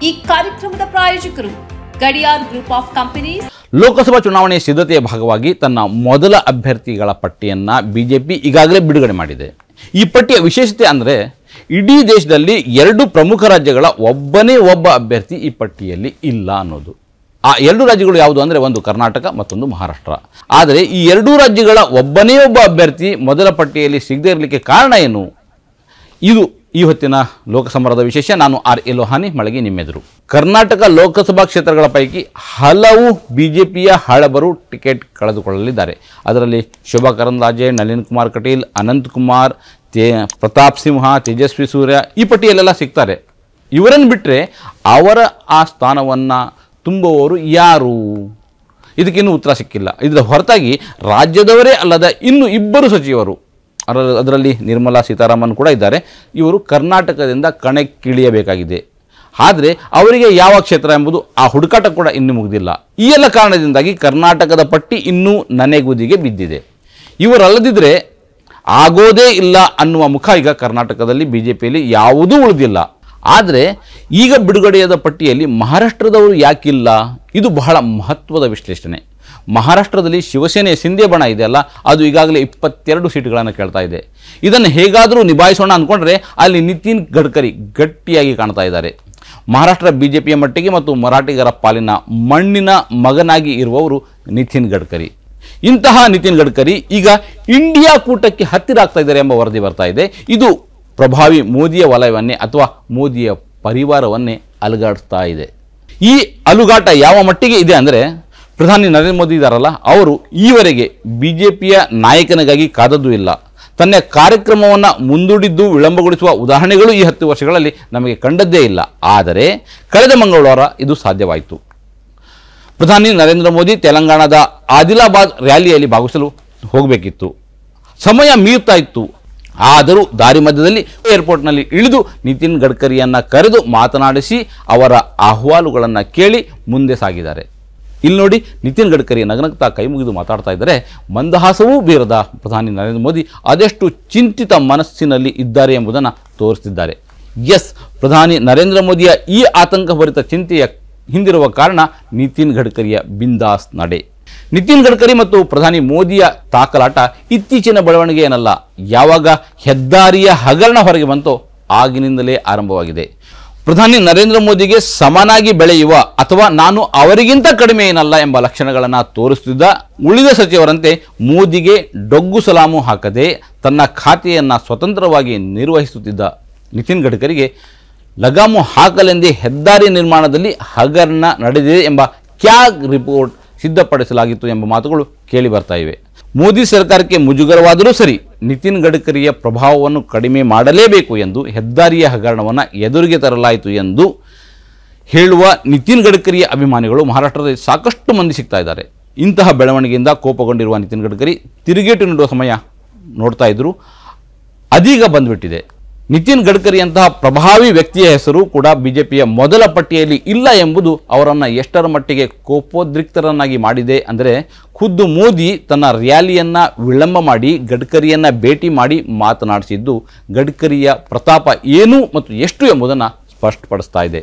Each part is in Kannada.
ಈ ಕಾರ್ಯಕ್ರಮದ ಪ್ರಾಯೋಜಕರು Gadiyar group of companies Lok Sabha ಚುನಾವಣೆಯ ಸಿದ್ಧತೆಯ ಭಾಗವಾಗಿ ತನ್ನ ಮೊದಲ ಅಭ್ಯರ್ಥಿಗಳ ಪಟ್ಟಿಯನ್ನು ಬಿಜೆಪಿ ಈಗಾಗಲೇ ಬಿಡುಗಡೆ ಮಾಡಿದೆ ಈ ಪಟ್ಟಿಯ ವಿಶೇಷತೆ ಅಂದರೆ ಇಡೀ ದೇಶದಲ್ಲಿ ಎರಡು ಪ್ರಮುಖ ರಾಜ್ಯಗಳ ಒಬ್ಬನೇ ಒಬ್ಬ ಅಭ್ಯರ್ಥಿ ಈ ಪಟ್ಟಿಯಲ್ಲಿ ಇಲ್ಲ ಅನ್ನೋದು ಆ ಎರಡು ರಾಜ್ಯಗಳು ಯಾವುದು ಅಂದರೆ ಒಂದು ಕರ್ನಾಟಕ ಮತ್ತೊಂದು ಮಹಾರಾಷ್ಟ್ರ ಆದರೆ ಈ ಎರಡೂ ರಾಜ್ಯಗಳ ಒಬ್ಬನೇ ಒಬ್ಬ ಅಭ್ಯರ್ಥಿ ಮೊದಲ ಪಟ್ಟಿಯಲ್ಲಿ ಸಿಗದೇ ಇರಲಿಕ್ಕೆ ಕಾರಣ ಏನು ಇದು ಈ ಹೊತ್ತಿನ ಲೋಕಸಮರದ ವಿಶೇಷ ನಾನು ಆರ್ ಎ ಲೋಹಾನಿ ಮಳಗಿ ನಿಮ್ಮೆದುರು ಕರ್ನಾಟಕ ಲೋಕಸಭಾ ಕ್ಷೇತ್ರಗಳ ಪೈಕಿ ಹಲವು ಬಿಜೆಪಿಯ ಹಳಬರು ಟಿಕೆಟ್ ಕಳೆದುಕೊಳ್ಳಲಿದ್ದಾರೆ ಅದರಲ್ಲಿ ಶೋಭಾ ಕರಂದ್ಲಾಜೆ ನಳಿನ್ ಕುಮಾರ್ ಕಟೀಲ್ ಅನಂತ್ ಕುಮಾರ್ ತೇ ಪ್ರತಾಪ್ ಸಿಂಹ ತೇಜಸ್ವಿ ಸೂರ್ಯ ಈ ಪಟ್ಟಿಯಲ್ಲೆಲ್ಲ ಸಿಗ್ತಾರೆ ಇವರನ್ನು ಬಿಟ್ಟರೆ ಅವರ ಆ ಸ್ಥಾನವನ್ನು ತುಂಬುವವರು ಯಾರು ಇದಕ್ಕಿನ್ನೂ ಉತ್ತರ ಸಿಕ್ಕಿಲ್ಲ ಇದರ ಹೊರತಾಗಿ ರಾಜ್ಯದವರೇ ಅಲ್ಲದ ಇನ್ನು ಇಬ್ಬರು ಸಚಿವರು ಅದರ- ಅದರಲ್ಲಿ ನಿರ್ಮಲಾ ಸೀತಾರಾಮನ್ ಕೂಡ ಇದ್ದಾರೆ ಇವರು ಕರ್ನಾಟಕದಿಂದ ಕಣಕ್ಕಿಳಿಯಬೇಕಾಗಿದೆ ಆದರೆ ಅವರಿಗೆ ಯಾವ ಕ್ಷೇತ್ರ ಎಂಬುದು ಆ ಹುಡುಕಾಟ ಕೂಡ ಇನ್ನೂ ಮುಗಿದಿಲ್ಲ ಈ ಎಲ್ಲ ಕಾರಣದಿಂದಾಗಿ ಕರ್ನಾಟಕದ ಪಟ್ಟಿ ಇನ್ನೂ ನನೆಗುದಿಗೆ ಬಿದ್ದಿದೆ ಇವರಲ್ಲದಿದ್ದರೆ ಆಗೋದೇ ಇಲ್ಲ ಅನ್ನುವ ಮುಖ ಈಗ ಕರ್ನಾಟಕದಲ್ಲಿ ಬಿ ಜೆ ಪಿಯಲ್ಲಿ ಯಾವುದೂ ಉಳಿದಿಲ್ಲ ಆದರೆ ಈಗ ಬಿಡುಗಡೆಯಾದ ಪಟ್ಟಿಯಲ್ಲಿ ಮಹಾರಾಷ್ಟ್ರದವರು ಯಾಕಿಲ್ಲ ಇದು ಬಹಳ ಮಹತ್ವದ ವಿಶ್ಲೇಷಣೆ ಮಹಾರಾಷ್ಟ್ರದಲ್ಲಿ ಶಿವಸೇನೆಯ ಸಿಂಧೆ ಬಣ ಇದೆಯಲ್ಲ ಅದು ಈಗಾಗಲೇ ಇಪ್ಪತ್ತೆರಡು ಸೀಟುಗಳನ್ನು ಕೇಳ್ತಾ ಇದೆ ಇದನ್ನು ಹೇಗಾದರೂ ನಿಭಾಯಿಸೋಣ ಅಂದ್ಕೊಂಡ್ರೆ ಅಲ್ಲಿ ನಿತಿನ್ ಗಡ್ಕರಿ ಗಟ್ಟಿಯಾಗಿ ಕಾಣ್ತಾ ಇದ್ದಾರೆ ಮಹಾರಾಷ್ಟ್ರ ಬಿ ಜೆ ಪಿಯ ಮಟ್ಟಿಗೆ ಮತ್ತು ಮರಾಠಿಗರ ಪಾಲಿನ ಮಣ್ಣಿನ ಮಗನಾಗಿ ಇರುವವರು ನಿತಿನ್ ಗಡ್ಕರಿ ಇಂತಹ ನಿತಿನ್ ಗಡ್ಕರಿ ಈಗ ಇಂಡಿಯಾ ಕೂಟಕ್ಕೆ ಹತ್ತಿರ ಆಗ್ತಾ ಇದ್ದಾರೆ ಎಂಬ ವರದಿ ಬರ್ತಾ ಇದೆ ಇದು ಪ್ರಭಾವಿ ಮೋದಿಯ ವಲಯವನ್ನೇ ಅಥವಾ ಮೋದಿಯ ಪರಿವಾರವನ್ನೇ ಅಲುಗಾಡಿಸ್ತಾ ಇದೆ ಈ ಅಲುಗಾಟ ಯಾವ ಮಟ್ಟಿಗೆ ಇದೆ ಅಂದರೆ ಪ್ರಧಾನಿ ನರೇಂದ್ರ ಮೋದಿ ಇದ್ದಾರಲ್ಲ ಅವರು ಈವರೆಗೆ ಬಿ ಜೆ ಪಿಯ ನಾಯಕನಿಗಾಗಿ ಕಾದದ್ದು ಇಲ್ಲ ತನ್ನ ಕಾರ್ಯಕ್ರಮವನ್ನು ಮುಂದೂಡಿದ್ದು ವಿಳಂಬಗೊಳಿಸುವ ಉದಾಹರಣೆಗಳು ಈ ಹತ್ತು ವರ್ಷಗಳಲ್ಲಿ ನಮಗೆ ಕಂಡದ್ದೇ ಇಲ್ಲ ಆದರೆ ಕಳೆದ ಮಂಗಳವಾರ ಇದು ಸಾಧ್ಯವಾಯಿತು ಪ್ರಧಾನಿ ನರೇಂದ್ರ ಮೋದಿ ತೆಲಂಗಾಣದ ಆದಿಲಾಬಾದ್ ರ್ಯಾಲಿಯಲ್ಲಿ ಭಾಗವಹಿಸಲು ಹೋಗಬೇಕಿತ್ತು ಸಮಯ ಮೀರ್ತಾ ಇತ್ತು ಆದರೂ ದಾರಿ ಮಧ್ಯದಲ್ಲಿ ಏರ್ಪೋರ್ಟ್ನಲ್ಲಿ ಇಳಿದು ನಿತಿನ್ ಗಡ್ಕರಿಯನ್ನು ಕರೆದು ಮಾತನಾಡಿಸಿ ಅವರ ಅಹವಾಲುಗಳನ್ನು ಕೇಳಿ ಮುಂದೆ ಸಾಗಿದ್ದಾರೆ ಇಲ್ಲಿ ನೋಡಿ ನಿತಿನ್ ಗಡ್ಕರಿ ನಗನಗ್ತಾ ಕೈ ಮುಗಿದು ಮಾತಾಡ್ತಾ ಇದ್ದರೆ ಮಂದಹಾಸವೂ ಬೀರದ ಪ್ರಧಾನಿ ನರೇಂದ್ರ ಮೋದಿ ಅದೆಷ್ಟು ಚಿಂತಿತ ಮನಸ್ಸಿನಲ್ಲಿ ಇದ್ದಾರೆ ಎಂಬುದನ್ನು ತೋರಿಸ್ತಿದ್ದಾರೆ ಎಸ್ ಪ್ರಧಾನಿ ನರೇಂದ್ರ ಮೋದಿಯ ಈ ಆತಂಕಭರಿತ ಚಿಂತೆಯ ಹಿಂದಿರುವ ಕಾರಣ ನಿತಿನ್ ಗಡ್ಕರಿಯ ಬಿಂದಾಸ್ ನಡೆ ನಿತಿನ್ ಗಡ್ಕರಿ ಮತ್ತು ಪ್ರಧಾನಿ ಮೋದಿಯ ತಾಕಲಾಟ ಇತ್ತೀಚಿನ ಬೆಳವಣಿಗೆ ಏನಲ್ಲ ಯಾವಾಗ ಹೆದ್ದಾರಿಯ ಹಗರಣ ಹೊರಗೆ ಬಂತೋ ಆಗಿನಿಂದಲೇ ಆರಂಭವಾಗಿದೆ ಪ್ರಧಾನಿ ನರೇಂದ್ರ ಮೋದಿಗೆ ಸಮನಾಗಿ ಬೆಳೆಯುವ ಅಥವಾ ನಾನು ಅವರಿಗಿಂತ ಕಡಿಮೆ ಏನಲ್ಲ ಎಂಬ ಲಕ್ಷಣಗಳನ್ನು ತೋರಿಸುತ್ತಿದ್ದ ಉಳಿದ ಸಚಿವರಂತೆ ಮೋದಿಗೆ ಡೊಗ್ಗು ಸಲಾಮು ಹಾಕದೆ ತನ್ನ ಖಾತೆಯನ್ನು ಸ್ವತಂತ್ರವಾಗಿ ನಿರ್ವಹಿಸುತ್ತಿದ್ದ ನಿತಿನ್ ಗಡ್ಕರಿಗೆ ಲಗಾಮು ಹಾಕಲೆಂದೇ ಹೆದ್ದಾರಿ ನಿರ್ಮಾಣದಲ್ಲಿ ಹಗರಣ ನಡೆದಿದೆ ಎಂಬ ಕ್ಯಾಗ್ ರಿಪೋರ್ಟ್ ಸಿದ್ಧಪಡಿಸಲಾಗಿತ್ತು ಎಂಬ ಮಾತುಗಳು ಕೇಳಿ ಬರ್ತಾ ಇವೆ ಮೋದಿ ಸರ್ಕಾರಕ್ಕೆ ಮುಜುಗರವಾದರೂ ಸರಿ ನಿತಿನ್ ಗಡ್ಕರಿಯ ಪ್ರಭಾವವನ್ನು ಕಡಿಮೆ ಮಾಡಲೇಬೇಕು ಎಂದು ಹೆದ್ದಾರಿಯ ಹಗರಣವನ್ನು ಎದುರಿಗೆ ತರಲಾಯಿತು ಎಂದು ಹೇಳುವ ನಿತಿನ್ ಗಡ್ಕರಿಯ ಅಭಿಮಾನಿಗಳು ಮಹಾರಾಷ್ಟ್ರದಲ್ಲಿ ಸಾಕಷ್ಟು ಮಂದಿ ಸಿಗ್ತಾ ಇದ್ದಾರೆ ಇಂತಹ ಬೆಳವಣಿಗೆಯಿಂದ ಕೋಪಗೊಂಡಿರುವ ನಿತಿನ್ ಗಡ್ಕರಿ ತಿರುಗೇಟು ನೀಡುವ ಸಮಯ ನೋಡ್ತಾ ಇದ್ರು ಅದೀಗ ಬಂದ್ಬಿಟ್ಟಿದೆ ನಿತಿನ್ ಗಡ್ಕರಿಯಂತಹ ಪ್ರಭಾವಿ ವ್ಯಕ್ತಿಯ ಹೆಸರು ಕೂಡ ಬಿಜೆಪಿಯ ಮೊದಲ ಪಟ್ಟಿಯಲ್ಲಿ ಇಲ್ಲ ಎಂಬುದು ಅವರನ್ನು ಎಷ್ಟರ ಮಟ್ಟಿಗೆ ಕೋಪೋದ್ರಿಕ್ತರನ್ನಾಗಿ ಮಾಡಿದೆ ಅಂದರೆ ಖುದ್ದು ಮೋದಿ ತನ್ನ ರ್ಯಾಲಿಯನ್ನು ವಿಳಂಬ ಮಾಡಿ ಗಡ್ಕರಿಯನ್ನು ಭೇಟಿ ಮಾಡಿ ಮಾತನಾಡಿಸಿದ್ದು ಗಡ್ಕರಿಯ ಪ್ರತಾಪ ಏನು ಮತ್ತು ಎಷ್ಟು ಎಂಬುದನ್ನು ಸ್ಪಷ್ಟಪಡಿಸ್ತಾ ಇದೆ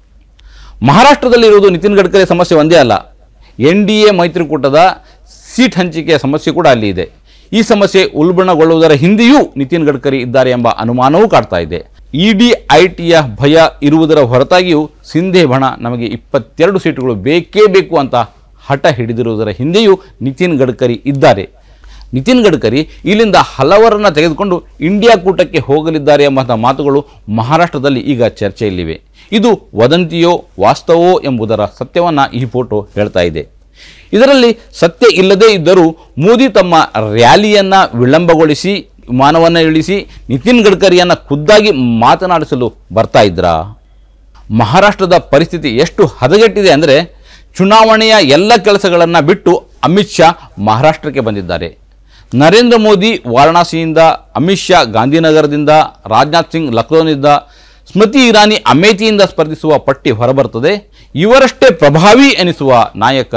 ಮಹಾರಾಷ್ಟ್ರದಲ್ಲಿರುವುದು ನಿತಿನ್ ಗಡ್ಕರಿ ಸಮಸ್ಯೆ ಒಂದೇ ಅಲ್ಲ ಎನ್ ಡಿ ಎ ಮೈತ್ರಿಕೂಟದ ಸೀಟ್ ಹಂಚಿಕೆಯ ಸಮಸ್ಯೆ ಕೂಡ ಅಲ್ಲಿ ಇದೆ ಈ ಸಮಸ್ಯೆ ಉಲ್ಬಣಗೊಳ್ಳುವುದರ ಹಿಂದೆಯೂ ನಿತಿನ್ ಗಡ್ಕರಿ ಇದ್ದಾರೆ ಎಂಬ ಅನುಮಾನವೂ ಕಾಡ್ತಾ ಇದೆ ಇಡಿ ಐ ಟಿಯ ಭಯ ಇರುವುದರ ಹೊರತಾಗಿಯೂ ಸಿಂಧೆ ಬಣ ನಮಗೆ ಇಪ್ಪತ್ತೆರಡು ಸೀಟುಗಳು ಬೇಕೇ ಬೇಕು ಅಂತ ಹಠ ಹಿಡಿದಿರುವುದರ ಹಿಂದೆಯೂ ನಿತಿನ್ ಗಡ್ಕರಿ ಇದ್ದಾರೆ ನಿತಿನ್ ಗಡ್ಕರಿ ಇಲ್ಲಿಂದ ಹಲವರನ್ನ ತೆಗೆದುಕೊಂಡು ಇಂಡಿಯಾ ಕೂಟಕ್ಕೆ ಹೋಗಲಿದ್ದಾರೆ ಎಂಬಂಥ ಮಾತುಗಳು ಮಹಾರಾಷ್ಟ್ರದಲ್ಲಿ ಈಗ ಚರ್ಚೆಯಲ್ಲಿವೆ ಇದು ವದಂತಿಯೋ ವಾಸ್ತವೋ ಎಂಬುದರ ಸತ್ಯವನ್ನು ಈ ಫೋಟೋ ಹೇಳ್ತಾ ಇದೆ ಇದರಲ್ಲಿ ಸತ್ಯ ಇಲ್ಲದೇ ಇದ್ದರೂ ಮೋದಿ ತಮ್ಮ ರ್ಯಾಲಿಯನ್ನು ವಿಳಂಬಗೊಳಿಸಿ ವಿಮಾನವನ್ನು ಇಳಿಸಿ ನಿತಿನ್ ಗಡ್ಕರಿಯನ್ನು ಖುದ್ದಾಗಿ ಮಾತನಾಡಿಸಲು ಬರ್ತಾ ಇದ್ರಾ ಮಹಾರಾಷ್ಟ್ರದ ಪರಿಸ್ಥಿತಿ ಎಷ್ಟು ಹದಗೆಟ್ಟಿದೆ ಅಂದರೆ ಚುನಾವಣೆಯ ಎಲ್ಲ ಕೆಲಸಗಳನ್ನು ಬಿಟ್ಟು ಅಮಿತ್ ಶಾ ಮಹಾರಾಷ್ಟ್ರಕ್ಕೆ ಬಂದಿದ್ದಾರೆ ನರೇಂದ್ರ ಮೋದಿ ವಾರಣಾಸಿಯಿಂದ ಅಮಿತ್ ಶಾ ಗಾಂಧಿನಗರದಿಂದ ರಾಜನಾಥ್ ಸಿಂಗ್ ಲಕ್ನೋನಿಂದ ಸ್ಮೃತಿ ಇರಾನಿ ಅಮೇಥಿಯಿಂದ ಸ್ಪರ್ಧಿಸುವ ಪಟ್ಟಿ ಹೊರಬರುತ್ತದೆ ಇವರಷ್ಟೇ ಪ್ರಭಾವಿ ಎನಿಸುವ ನಾಯಕ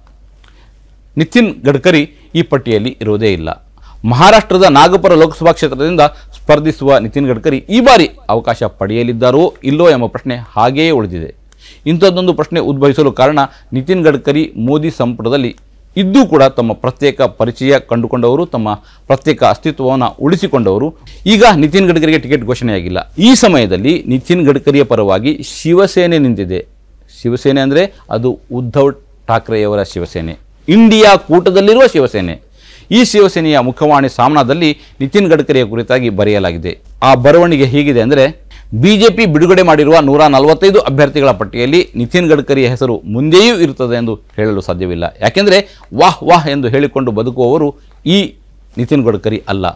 ನಿತಿನ್ ಗಡ್ಕರಿ ಈ ಪಟ್ಟಿಯಲ್ಲಿ ಇರುವುದೇ ಇಲ್ಲ ಮಹಾರಾಷ್ಟ್ರದ ನಾಗಪುರ ಲೋಕಸಭಾ ಕ್ಷೇತ್ರದಿಂದ ಸ್ಪರ್ಧಿಸುವ ನಿತಿನ್ ಗಡ್ಕರಿ ಈ ಬಾರಿ ಅವಕಾಶ ಪಡೆಯಲಿದ್ದಾರೋ ಇಲ್ಲೋ ಎಂಬ ಪ್ರಶ್ನೆ ಹಾಗೆಯೇ ಉಳಿದಿದೆ ಇಂಥದ್ದೊಂದು ಪ್ರಶ್ನೆ ಉದ್ಭವಿಸಲು ಕಾರಣ ನಿತಿನ್ ಗಡ್ಕರಿ ಮೋದಿ ಸಂಪುಟದಲ್ಲಿ ಇದ್ದೂ ಕೂಡ ತಮ್ಮ ಪ್ರತ್ಯೇಕ ಪರಿಚಯ ಕಂಡುಕೊಂಡವರು ತಮ್ಮ ಪ್ರತ್ಯೇಕ ಅಸ್ತಿತ್ವವನ್ನು ಉಳಿಸಿಕೊಂಡವರು ಈಗ ನಿತಿನ್ ಗಡ್ಕರಿಗೆ ಟಿಕೆಟ್ ಘೋಷಣೆಯಾಗಿಲ್ಲ ಈ ಸಮಯದಲ್ಲಿ ನಿತಿನ್ ಗಡ್ಕರಿಯ ಪರವಾಗಿ ಶಿವಸೇನೆ ನಿಂತಿದೆ ಶಿವಸೇನೆ ಅಂದರೆ ಅದು ಉದ್ಧವ್ ಠಾಕ್ರೆಯವರ ಶಿವಸೇನೆ ಇಂಡಿಯಾ ಕೂಟದಲ್ಲಿರುವ ಶಿವಸೇನೆ ಈ ಶಿವಸೇನೆಯ ಮುಖವಾಣಿ ಸಾಮ್ನಾದಲ್ಲಿ ನಿತಿನ್ ಗಡ್ಕರಿಯ ಕುರಿತಾಗಿ ಬರೆಯಲಾಗಿದೆ ಆ ಬರವಣಿಗೆ ಹೀಗಿದೆ ಅಂದರೆ ಬಿಜೆಪಿ ಬಿಡುಗಡೆ ಮಾಡಿರುವ ನೂರ ನಲವತ್ತೈದು ಅಭ್ಯರ್ಥಿಗಳ ಪಟ್ಟಿಯಲ್ಲಿ ನಿತಿನ್ ಗಡ್ಕರಿಯ ಹೆಸರು ಮುಂದೆಯೂ ಇರುತ್ತದೆ ಎಂದು ಹೇಳಲು ಸಾಧ್ಯವಿಲ್ಲ ಯಾಕೆಂದರೆ ವಾಹ್ ವಾಹ್ ಎಂದು ಹೇಳಿಕೊಂಡು ಬದುಕುವವರು ಈ ನಿತಿನ್ ಗಡ್ಕರಿ ಅಲ್ಲ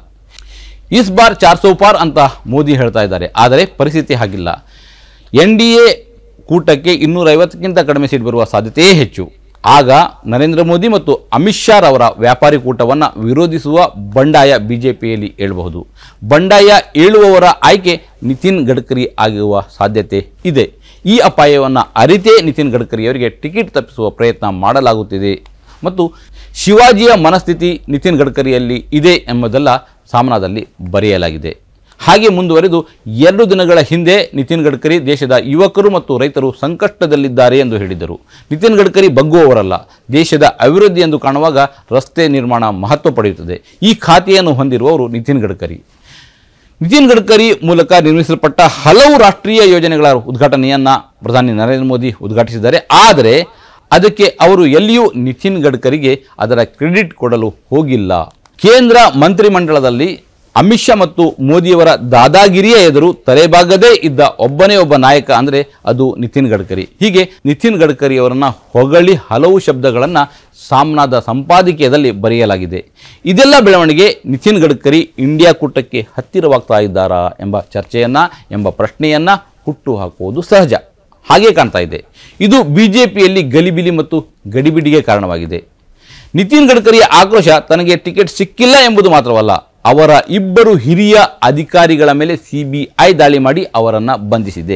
ಇಸ್ ಬಾರ್ ಚಾರ್ ಸೌ ಪಾರ್ ಅಂತ ಮೋದಿ ಹೇಳ್ತಾ ಇದ್ದಾರೆ ಆದರೆ ಪರಿಸ್ಥಿತಿ ಹಾಗಿಲ್ಲ ಎನ್ ಡಿ ಎ ಕೂಟಕ್ಕೆ ಇನ್ನೂರೈವತ್ತಕ್ಕಿಂತ ಕಡಿಮೆ ಸೀಟ್ ಬರುವ ಸಾಧ್ಯತೆಯೇ ಹೆಚ್ಚು ಆಗ ನರೇಂದ್ರ ಮೋದಿ ಮತ್ತು ಅಮಿತ್ ಶಾ ರವರ ವ್ಯಾಪಾರಿ ಕೂಟವನ್ನು ವಿರೋಧಿಸುವ ಬಂಡಾಯ ಬಿಜೆಪಿಯಲ್ಲಿ ಏಳಬಹುದು ಬಂಡಾಯ ಏಳುವವರ ಆಯ್ಕೆ ನಿತಿನ್ ಗಡ್ಕರಿ ಆಗುವ ಸಾಧ್ಯತೆ ಇದೆ ಈ ಅಪಾಯವನ್ನು ಅರಿತೇ ನಿತಿನ್ ಗಡ್ಕರಿಯವರಿಗೆ ಟಿಕೆಟ್ ತಪ್ಪಿಸುವ ಪ್ರಯತ್ನ ಮಾಡಲಾಗುತ್ತಿದೆ ಮತ್ತು ಶಿವಾಜಿಯ ಮನಸ್ಥಿತಿ ನಿತಿನ್ ಗಡ್ಕರಿಯಲ್ಲಿ ಇದೆ ಎಂಬುದೆಲ್ಲ ಸಾಮ್ನಾದಲ್ಲಿ ಬರೆಯಲಾಗಿದೆ ಹಾಗೆ ಮುಂದುವರೆದು ಎರಡು ದಿನಗಳ ಹಿಂದೆ ನಿತಿನ್ ಗಡ್ಕರಿ ದೇಶದ ಯುವಕರು ಮತ್ತು ರೈತರು ಸಂಕಷ್ಟದಲ್ಲಿದ್ದಾರೆ ಎಂದು ಹೇಳಿದರು ನಿತಿನ್ ಗಡ್ಕರಿ ಬಗ್ಗುವವರಲ್ಲ ದೇಶದ ಅಭಿವೃದ್ಧಿ ಎಂದು ಕಾಣುವಾಗ ರಸ್ತೆ ನಿರ್ಮಾಣ ಮಹತ್ವ ಪಡೆಯುತ್ತದೆ ಈ ಖಾತೆಯನ್ನು ಹೊಂದಿರುವವರು ನಿತಿನ್ ಗಡ್ಕರಿ ನಿತಿನ್ ಗಡ್ಕರಿ ಮೂಲಕ ನಿರ್ಮಿಸಲ್ಪಟ್ಟ ಹಲವು ರಾಷ್ಟ್ರೀಯ ಯೋಜನೆಗಳ ಉದ್ಘಾಟನೆಯನ್ನ ಪ್ರಧಾನಿ ನರೇಂದ್ರ ಮೋದಿ ಉದ್ಘಾಟಿಸಿದ್ದಾರೆ ಆದರೆ ಅದಕ್ಕೆ ಅವರು ಎಲ್ಲಿಯೂ ನಿತಿನ್ ಗಡ್ಕರಿಗೆ ಅದರ ಕ್ರೆಡಿಟ್ ಕೊಡಲು ಹೋಗಿಲ್ಲ ಕೇಂದ್ರ ಮಂತ್ರಿಮಂಡಲದಲ್ಲಿ ಅಮಿತ್ ಶಾ ಮತ್ತು ಮೋದಿಯವರ ದಾದಾಗಿರಿಯ ಎದುರು ತಲೆಬಾಗದೇ ಇದ್ದ ಒಬ್ಬನೇ ಒಬ್ಬ ನಾಯಕ ಅಂದರೆ ಅದು ನಿತಿನ್ ಗಡ್ಕರಿ ಹೀಗೆ ನಿತಿನ್ ಗಡ್ಕರಿಯವರನ್ನು ಹೊಗಳಿ ಹಲವು ಶಬ್ದಗಳನ್ನು ಸಾಮ್ನಾದ ಸಂಪಾದಕೀಯದಲ್ಲಿ ಬರೆಯಲಾಗಿದೆ ಇದೆಲ್ಲ ಬೆಳವಣಿಗೆ ನಿತಿನ್ ಗಡ್ಕರಿ ಇಂಡಿಯಾ ಕೂಟಕ್ಕೆ ಹತ್ತಿರವಾಗ್ತಾ ಇದ್ದಾರಾ ಎಂಬ ಚರ್ಚೆಯನ್ನು ಎಂಬ ಪ್ರಶ್ನೆಯನ್ನು ಹುಟ್ಟು ಹಾಕುವುದು ಸಹಜ ಹಾಗೆ ಕಾಣ್ತಾ ಇದೆ ಇದು ಬಿಜೆಪಿಯಲ್ಲಿ ಗಲಿಬಿಲಿ ಮತ್ತು ಗಡಿಬಿಡಿಗೆ ಕಾರಣವಾಗಿದೆ ನಿತಿನ್ ಗಡ್ಕರಿಯ ಆಕ್ರೋಶ ತನಗೆ ಟಿಕೆಟ್ ಸಿಕ್ಕಿಲ್ಲ ಎಂಬುದು ಮಾತ್ರವಲ್ಲ ಅವರ ಇಬ್ಬರು ಹಿರಿಯ ಅಧಿಕಾರಿಗಳ ಮೇಲೆ ಸಿಬಿಐ ದಾಳಿ ಮಾಡಿ ಅವರನ್ನು ಬಂಧಿಸಿದೆ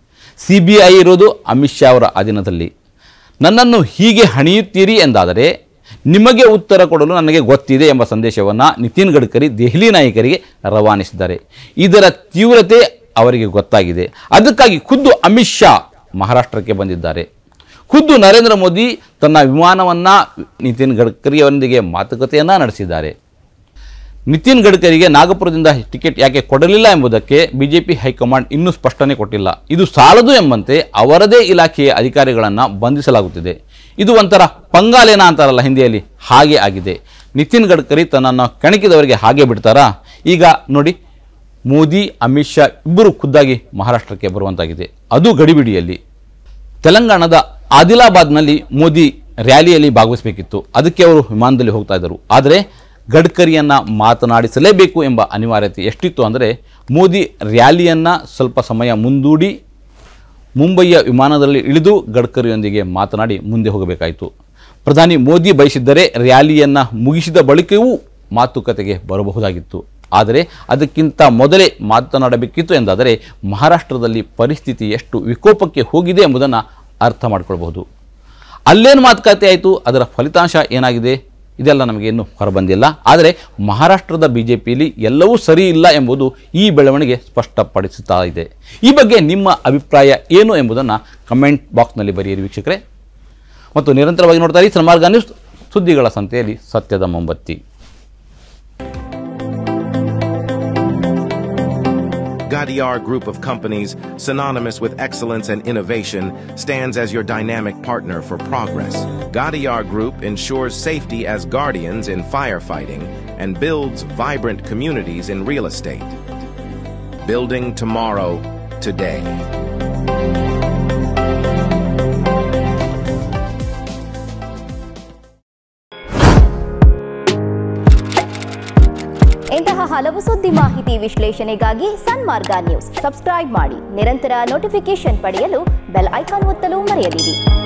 ಸಿಬಿಐ ಇರೋದು ಅಮಿತ್ ಶಾ ಅವರ ಅಧೀನದಲ್ಲಿ ನನ್ನನ್ನು ಹೀಗೆ ಹಣಿಯುತ್ತೀರಿ ಎಂದಾದರೆ ನಿಮಗೆ ಉತ್ತರ ಕೊಡಲು ನನಗೆ ಗೊತ್ತಿದೆ ಎಂಬ ಸಂದೇಶವನ್ನು ನಿತಿನ್ ಗಡ್ಕರಿ ದೆಹಲಿ ನಾಯಕರಿಗೆ ರವಾನಿಸಿದ್ದಾರೆ ಇದರ ತೀವ್ರತೆ ಅವರಿಗೆ ಗೊತ್ತಾಗಿದೆ ಅದಕ್ಕಾಗಿ ಖುದ್ದು ಅಮಿತ್ ಶಾ ಮಹಾರಾಷ್ಟ್ರಕ್ಕೆ ಬಂದಿದ್ದಾರೆ ಖುದ್ದು ನರೇಂದ್ರ ಮೋದಿ ತನ್ನ ವಿಮಾನವನ್ನು ನಿತಿನ್ ಗಡ್ಕರಿಯವರೊಂದಿಗೆ ಮಾತುಕತೆಯನ್ನು ನಡೆಸಿದ್ದಾರೆ ನಿತಿನ್ ಗಡ್ಕರಿಗೆ ನಾಗಪುರದಿಂದ ಟಿಕೆಟ್ ಯಾಕೆ ಕೊಡಲಿಲ್ಲ ಎಂಬುದಕ್ಕೆ ಬಿಜೆಪಿ ಹೈಕಮಾಂಡ್ ಇನ್ನೂ ಸ್ಪಷ್ಟನೆ ಕೊಟ್ಟಿಲ್ಲ ಇದು ಸಾಲದು ಎಂಬಂತೆ ಅವರದೇ ಇಲಾಖೆಯ ಅಧಿಕಾರಿಗಳನ್ನು ಬಂಧಿಸಲಾಗುತ್ತಿದೆ ಇದು ಒಂಥರ ಪಂಗಾಲೇನ ಅಂತಾರಲ್ಲ ಹಿಂದಿಯಲ್ಲಿ ಹಾಗೆ ಆಗಿದೆ ನಿತಿನ್ ಗಡ್ಕರಿ ತನ್ನನ್ನು ಕೆಣಕಿದವರಿಗೆ ಹಾಗೆ ಬಿಡ್ತಾರಾ ಈಗ ನೋಡಿ ಮೋದಿ ಅಮಿತ್ ಶಾ ಇಬ್ಬರು ಖುದ್ದಾಗಿ ಮಹಾರಾಷ್ಟ್ರಕ್ಕೆ ಬರುವಂತಾಗಿದೆ ಅದು ಗಡಿಬಿಡಿಯಲ್ಲಿ ತೆಲಂಗಾಣದ ಆದಿಲಾಬಾದ್ನಲ್ಲಿ ಮೋದಿ ರ್ಯಾಲಿಯಲ್ಲಿ ಭಾಗವಹಿಸಬೇಕಿತ್ತು ಅದಕ್ಕೆ ಅವರು ವಿಮಾನದಲ್ಲಿ ಹೋಗ್ತಾ ಇದ್ದರು ಆದರೆ ಗಡ್ಕರಿಯನ್ನು ಮಾತನಾಡಿಸಲೇಬೇಕು ಎಂಬ ಅನಿವಾರ್ಯತೆ ಎಷ್ಟಿತ್ತು ಅಂದರೆ ಮೋದಿ ರ್ಯಾಲಿಯನ್ನು ಸ್ವಲ್ಪ ಸಮಯ ಮುಂದೂಡಿ ಮುಂಬಯಿಯ ವಿಮಾನದಲ್ಲಿ ಇಳಿದು ಗಡ್ಕರಿಯೊಂದಿಗೆ ಮಾತನಾಡಿ ಮುಂದೆ ಹೋಗಬೇಕಾಯಿತು ಪ್ರಧಾನಿ ಮೋದಿ ಬಯಸಿದ್ದರೆ ರ್ಯಾಲಿಯನ್ನು ಮುಗಿಸಿದ ಬಳಿಕವೂ ಮಾತುಕತೆಗೆ ಬರಬಹುದಾಗಿತ್ತು ಆದರೆ ಅದಕ್ಕಿಂತ ಮೊದಲೇ ಮಾತನಾಡಬೇಕಿತ್ತು ಎಂದಾದರೆ ಮಹಾರಾಷ್ಟ್ರದಲ್ಲಿ ಪರಿಸ್ಥಿತಿ ಎಷ್ಟು ವಿಕೋಪಕ್ಕೆ ಹೋಗಿದೆ ಎಂಬುದನ್ನು ಅರ್ಥ ಮಾಡಿಕೊಳ್ಬಹುದು ಅಲ್ಲೇನು ಮಾತುಕತೆ ಆಯಿತು ಅದರ ಫಲಿತಾಂಶ ಏನಾಗಿದೆ ಇದೆಲ್ಲ ನಮಗೆ ಇನ್ನೂ ಹೊರಬಂದಿಲ್ಲ ಆದರೆ ಮಹಾರಾಷ್ಟ್ರದ ಬಿ ಜೆ ಪಿಯಲ್ಲಿ ಎಲ್ಲವೂ ಸರಿ ಇಲ್ಲ ಎಂಬುದು ಈ ಬೆಳವಣಿಗೆ ಸ್ಪಷ್ಟಪಡಿಸುತ್ತಾ ಇದೆ ಈ ಬಗ್ಗೆ ನಿಮ್ಮ ಅಭಿಪ್ರಾಯ ಏನು ಎಂಬುದನ್ನು ಕಮೆಂಟ್ ಬಾಕ್ಸ್ನಲ್ಲಿ ಬರೆಯಿರಿ ವೀಕ್ಷಕರೇ ಮತ್ತು ನಿರಂತರವಾಗಿ ನೋಡ್ತಾ ಇರಿ ಸನ್ಮಾರ್ಗ ನ್ಯೂಸ್ ಸುದ್ದಿಗಳ ಸಂತೆಯಲ್ಲಿ ಸತ್ಯದ ಮೊಂಬತ್ತಿ Gadiar Group of Companies, synonymous with excellence and innovation, stands as your dynamic partner for progress. Gadiar Group ensures safety as guardians in firefighting and builds vibrant communities in real estate. Building tomorrow, today. ಇಂತಹ ಹಲವು ಸುದ್ದಿ ಮಾಹಿತಿ ವಿಶ್ಲೇಷಣೆಗಾಗಿ ಸನ್ಮಾರ್ಗ ನ್ಯೂಸ್ ಸಬ್ಸ್ಕ್ರೈಬ್ ಮಾಡಿ ನಿರಂತರ ನೋಟಿಫಿಕೇಶನ್ ಪಡೆಯಲು ಬೆಲ್ ಐಕಾನ್ ಒತ್ತಲು ಮರೆಯದಿರಿ